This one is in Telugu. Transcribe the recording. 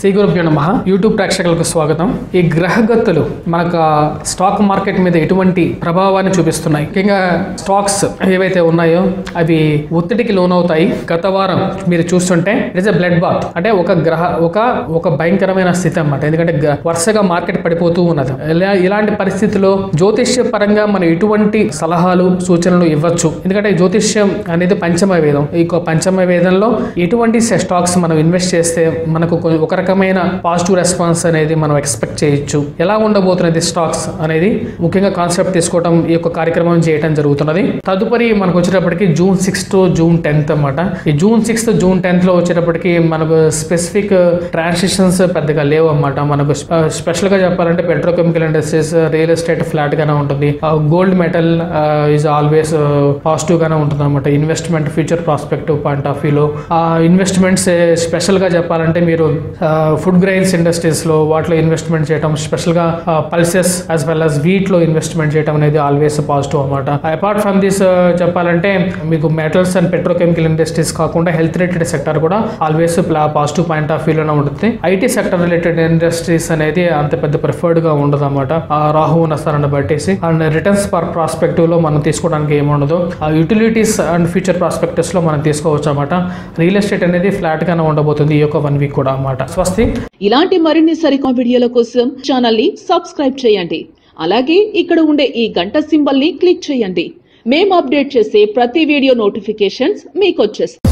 శ్రీ గురుభ్యో నమ యూట్యూబ్ ప్రేక్షకులకు స్వాగతం ఈ గ్రహగతులు మనకు ఆ స్టాక్ మార్కెట్ మీద ఎటువంటి ప్రభావాన్ని చూపిస్తున్నాయి ముఖ్యంగా స్టాక్స్ ఏవైతే ఉన్నాయో అవి ఒత్తిడికి లోనవుతాయి గత వారం మీరు చూస్తుంటే it is a blood bath అంటే ఒక గ్రహ ఒక ఒక భయంకరమైన స్థితి అన్నమాట ఎందుకంటే గ- వరుసగా మార్కెట్ పడిపోతూ ఉన్నది ఇలా- ఇలాంటి పరిస్థితిలో జ్యోతిష్య పరంగా మనం ఎటువంటి సలహాలు సూచనలు ఇవ్వచ్చు ఎందుకంటే ఈ జ్యోతిష్యం అనేది పంచమ వేదం ఈ యొక్క పంచమ వేదంలో ఎటువంటి స్టాక్స్ మనం ఇన్వెస్ట్ చేస్తే మనకు కొ- ఒక రకమైన పాజిటివ్ రెస్పాన్స్ అనేది మనం ఎక్స్పెక్ట్ చేయొచ్చు ఎలా ఉండబోతున్నది స్టాక్స్ అనేది ముఖ్యంగా కాన్సెప్ట్ తీసుకోవడం ఈ యొక్క కార్యక్రమం చేయడం జరుగుతున్నది తదుపరి మనకు వచ్చేటప్పటికి జూన్ సిక్స్త్ జూన్ టెన్త్ అన్నమాట ఈ జూన్ సిక్స్త్ జూన్ టెన్త్ లో వచ్చేటప్పటికి మనకు స్పెసిఫిక్ ట్రాన్సిషన్స్ పెద్దగా లేవు అన్నమాట మనకు స్పెషల్ గా చెప్పాలంటే petrochemical industries real estate flat గానే ఉంటుంది gold metal is always positive గానే ఉంటుంది అనమాట investment future prospective point of వ్యూలో ఆ ఇన్వెస్ట్మెంట్స్ స్పెషల్ గా చెప్పాలంటే మీరు ఫుడ్ గ్రైన్స్ ఇండస్ట్రీస్ లో వాటిలో ఇన్వెస్ట్మెంట్ చేయడం స్పెషల్ గా pulses as well as wheat లో ఇన్వెస్ట్మెంట్ చేయడం అనేది ఆల్వేస్ పాజిటివ్ అనమాట అపార్ట్ ఫ్రమ్ దిస్ చెప్పాలంటే మీకు మెటల్స్ అండ్ పెట్రోకెమికల్ ఇండస్ట్రీస్ కాకుండా హెల్త్ రిలేటెడ్ సెక్టర్ కూడా ఆల్వేస్ పాజిటివ్ పాయింట్ ఆఫ్ వ్యూలోనే ఉంటుంది ఐటీ సెక్టర్ రిలేటెడ్ ఇండస్ట్రీస్ అనేది అంత పెద్ద ప్రిఫర్డ్ గా ఉండదు అనమాట రాహు ఉన్న స్థానాన్ని బట్టేసి అండ్ రిటర్న్స్ పర్ ప్రాస్పెక్టివ్ లో మనం తీసుకోవడానికి ఏముండదు ఆ యూటిలిటీస్ అండ్ ఫ్యూచర్ ప్రాస్పెక్టివ్స్ లో మనం తీసుకోవచ్చు అనమాట రియల్ ఎస్టేట్ అనేది ఫ్లాట్ గానే ఉండబోతుంది ఈ యొక్క వన్ వీక్ కూడా అన్నమాట స్వస్తి ఇలాంటి మరిన్ని సరికొత్త వీడియోల కోసం ఛానల్ ని సబ్స్క్రైబ్ చేయండి అలాగే ఇక్కడ ఉండే ఈ గంట సింబల్ ని క్లిక్ చేయండి మేము అప్డేట్ చేసే ప్రతి వీడియో నోటిఫికేషన్స్ మీకు వచ్చేస్తాయి